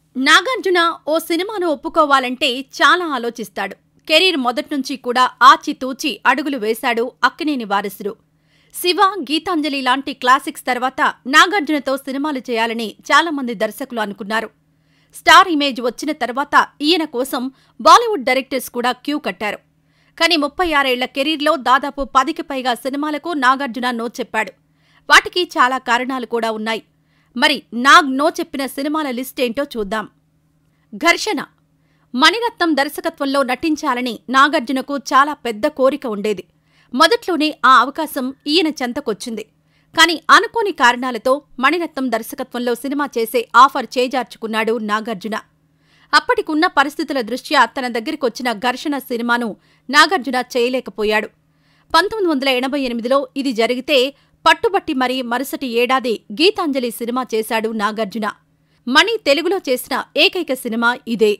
నాగార్జున ఓ సినిమాను ఒప్పుకోవాలంటే చాలా ఆలోచిస్తాడు కెరీర్ మొదట్నుంచి కూడా ఆచితూచి అడుగులు వేశాడు అక్కినేని వారసుడు శివ గీతాంజలి లాంటి క్లాసిక్స్ తర్వాత నాగార్జునతో సినిమాలు చేయాలని చాలామంది దర్శకులు అనుకున్నారు స్టార్ ఇమేజ్ వచ్చిన తర్వాత ఈయన కోసం బాలీవుడ్ డైరెక్టర్స్ కూడా క్యూ కట్టారు కానీ ముప్పై ఆరేళ్ల కెరీర్లో దాదాపు పదికి పైగా సినిమాలకు నాగార్జున నో చెప్పాడు వాటికి చాలా కారణాలు కూడా ఉన్నాయి మరి నాగ్ నో చెప్పిన సినిమాల లిస్ట్ ఏంటో చూద్దాం ఘర్షణ మణిరత్నం దర్శకత్వంలో నటించాలని నాగార్జునకు చాలా పెద్ద కోరిక ఉండేది మొదట్లోనే ఆ అవకాశం ఈయన చెంతకొచ్చింది కానీ అనుకోని కారణాలతో మణిరత్నం దర్శకత్వంలో సినిమా చేసే ఆఫర్ చేజార్చుకున్నాడు నాగార్జున అప్పటికున్న పరిస్థితుల దృష్ట్యా తన దగ్గరికొచ్చిన ఘర్షణ సినిమాను నాగార్జున చేయలేకపోయాడు పంతొమ్మిది వందల ఎనభై ఎనిమిదిలో ఇది జరిగితే పట్టుబట్టి మరీ మరుసటి ఏడాది గీతాంజలి సినిమా చేశాడు నాగార్జున మణి తెలుగులో చేసిన ఏకైక సినిమా ఇదే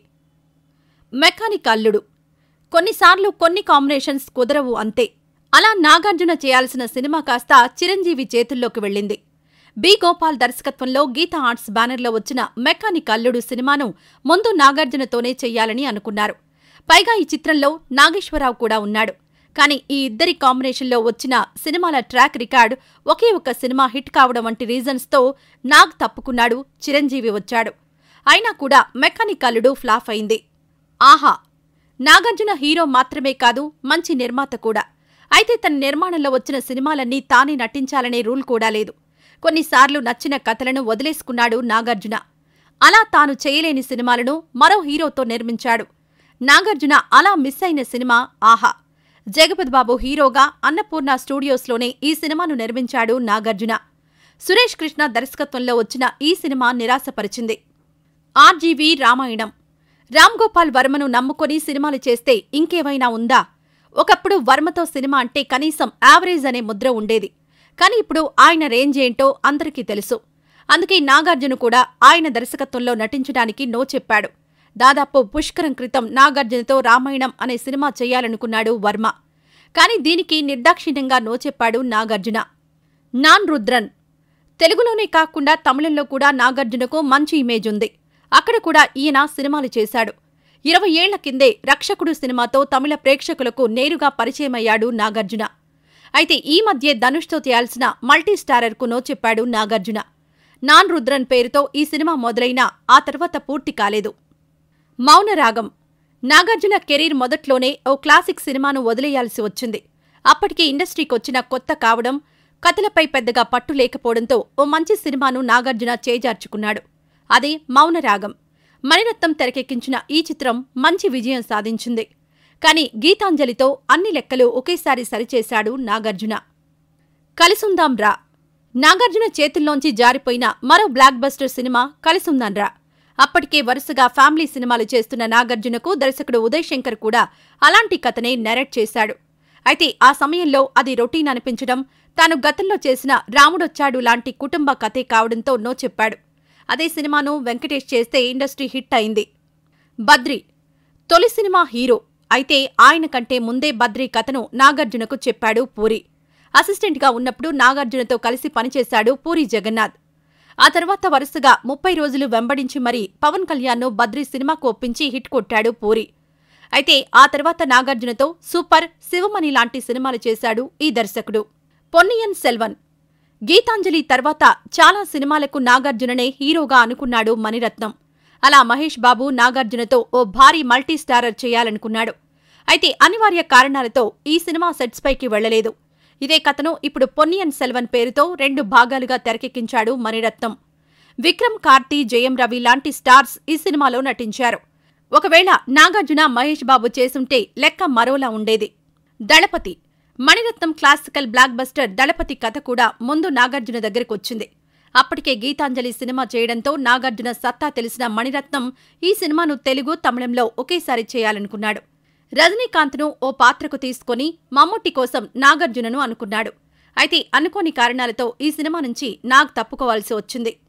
మెకానిక్ అల్లుడు కొన్నిసార్లు కొన్ని కాంబినేషన్స్ కుదరవు అంతే అలా నాగార్జున చేయాల్సిన సినిమా కాస్త చిరంజీవి చేతుల్లోకి వెళ్ళింది బి గోపాల్ దర్శకత్వంలో గీతా ఆర్ట్స్ బ్యానర్లో వచ్చిన మెకానిక్ అల్లుడు సినిమాను ముందు నాగార్జునతోనే చెయ్యాలని అనుకున్నారు పైగా ఈ చిత్రంలో నాగేశ్వరరావు కూడా ఉన్నాడు కానీ ఈ ఇద్దరి కాంబినేషన్లో వచ్చిన సినిమాల ట్రాక్ రికార్డ్ ఒకే ఒక్క సినిమా హిట్ కావడం వంటి రీజన్స్తో నాగ్ తప్పుకున్నాడు చిరంజీవి వచ్చాడు అయినా కూడా మెకానిక్ అల్లుడు ఫ్లాప్ అయింది ఆహా నాగార్జున హీరో మాత్రమే కాదు మంచి నిర్మాత కూడా అయితే తన నిర్మాణంలో వచ్చిన సినిమాలన్నీ తానే నటించాలనే రూల్ కూడా లేదు కొన్నిసార్లు నచ్చిన కథలను వదిలేసుకున్నాడు నాగార్జున అలా తాను చేయలేని సినిమాలను మరో హీరోతో నిర్మించాడు నాగార్జున అలా మిస్ అయిన సినిమా ఆహా జగపతి బాబు హీరోగా అన్నపూర్ణ స్టూడియోస్లోనే ఈ సినిమాను నిర్మించాడు నాగార్జున సురేష్ కృష్ణ దర్శకత్వంలో వచ్చిన ఈ సినిమా నిరాశపరిచింది ఆర్జీవి రామాయణం రామ్ గోపాల్ వర్మను నమ్ముకొని సినిమాలు చేస్తే ఇంకేమైనా ఉందా ఒకప్పుడు వర్మతో సినిమా అంటే కనీసం యావరేజ్ అనే ముద్ర ఉండేది కానీ ఇప్పుడు ఆయన రేంజ్ ఏంటో అందరికీ తెలుసు అందుకే నాగార్జున కూడా ఆయన దర్శకత్వంలో నటించడానికి నో చెప్పాడు దాదాపు పుష్కరం క్రితం నాగార్జునతో రామాయణం అనే సినిమా చేయాలనుకున్నాడు వర్మ కానీ దీనికి నిర్దాక్షిణ్యంగా నో చెప్పాడు నాగార్జున నాన్ రుద్రన్ తెలుగులోనే కాకుండా తమిళంలో కూడా నాగార్జునకు మంచి ఇమేజ్ ఉంది అక్కడ కూడా ఈయన సినిమాలు చేశాడు ఇరవై ఏళ్ల కిందే రక్షకుడు సినిమాతో తమిళ ప్రేక్షకులకు నేరుగా పరిచయమయ్యాడు నాగార్జున అయితే ఈ మధ్య ధనుష్తో చేయాల్సిన మల్టీ స్టారర్కు నో చెప్పాడు నాగార్జున నాన్ రుద్రన్ పేరుతో ఈ సినిమా మొదలైనా ఆ తర్వాత పూర్తి కాలేదు మౌనరాగం నాగార్జున కెరీర్ మొదట్లోనే ఓ క్లాసిక్ సినిమాను వదిలేయాల్సి వచ్చింది అప్పటికి ఇండస్ట్రీకొచ్చిన కొత్త కావడం కథలపై పెద్దగా పట్టు లేకపోవడంతో ఓ మంచి సినిమాను నాగార్జున చేజార్చుకున్నాడు అదే మౌనరాగం మణిరత్నం తెరకెక్కించిన ఈ చిత్రం మంచి విజయం సాధించింది కానీ గీతాంజలితో అన్ని లెక్కలు ఒకేసారి సరిచేశాడు నాగార్జున కలిసుందాం రా నాగార్జున చేతుల్లోంచి జారిపోయిన మరో బ్లాక్ బస్టర్ సినిమా కలిసుందాం రా అప్పటికే వరుసగా ఫ్యామిలీ సినిమాలు చేస్తున్న నాగార్జునకు దర్శకుడు ఉదయ్ శంకర్ కూడా అలాంటి కథనే నెరెట్ చేశాడు అయితే ఆ సమయంలో అది రొటీన్ అనిపించడం తాను గతంలో చేసిన రాముడొచ్చాడు లాంటి కుటుంబ కథే కావడంతో నో చెప్పాడు అదే సినిమాను వెంకటేష్ చేస్తే ఇండస్ట్రీ హిట్ అయింది బద్రి తొలి సినిమా హీరో అయితే ఆయన కంటే ముందే బద్రి కథను నాగార్జునకు చెప్పాడు పూరి అసిస్టెంట్గా ఉన్నప్పుడు నాగార్జునతో కలిసి పనిచేశాడు పూరి జగన్నాథ్ ఆ తర్వాత వరుసగా ముప్పై రోజులు వెంబడించి మరీ పవన్ కళ్యాణ్ను బద్రి సినిమాకు ఒప్పించి హిట్ కొట్టాడు పూరి అయితే ఆ తర్వాత నాగార్జునతో సూపర్ శివమణి లాంటి సినిమాలు చేశాడు ఈ దర్శకుడు పొన్నియన్ సెల్వన్ గీతాంజలి తర్వాత చాలా సినిమాలకు నాగార్జుననే హీరోగా అనుకున్నాడు మణిరత్నం అలా మహేష్ బాబు నాగార్జునతో ఓ భారీ మల్టీ స్టారర్ చేయాలనుకున్నాడు అయితే అనివార్య కారణాలతో ఈ సినిమా సెట్స్ పైకి వెళ్లలేదు ఇదే కథను ఇప్పుడు పొన్నియన్ సెల్వన్ పేరుతో రెండు భాగాలుగా తెరకెక్కించాడు మణిరత్నం విక్రమ్ కార్తీ జయం రవి లాంటి స్టార్స్ ఈ సినిమాలో నటించారు ఒకవేళ నాగార్జున మహేష్ బాబు చేసుంటే లెక్క మరోలా ఉండేది Thalapathi Maniratnam classical blockbuster Thalapathi కథ కూడా ముందు నాగార్జున దగ్గరకొచ్చింది అప్పటికే గీతాంజలి సినిమా చేయడంతో నాగార్జున సత్తా తెలిసిన మణిరత్నం ఈ సినిమాను తెలుగు తమిళంలో ఒకేసారి చేయాలనుకున్నాడు రజనీకాంత్ను ఓ పాత్రకు తీసుకుని మమ్ముట్టి కోసం నాగార్జునను అనుకున్నాడు అయితే అనుకోని కారణాలతో ఈ సినిమా నుంచి నాగ్ తప్పుకోవాల్సి వచ్చింది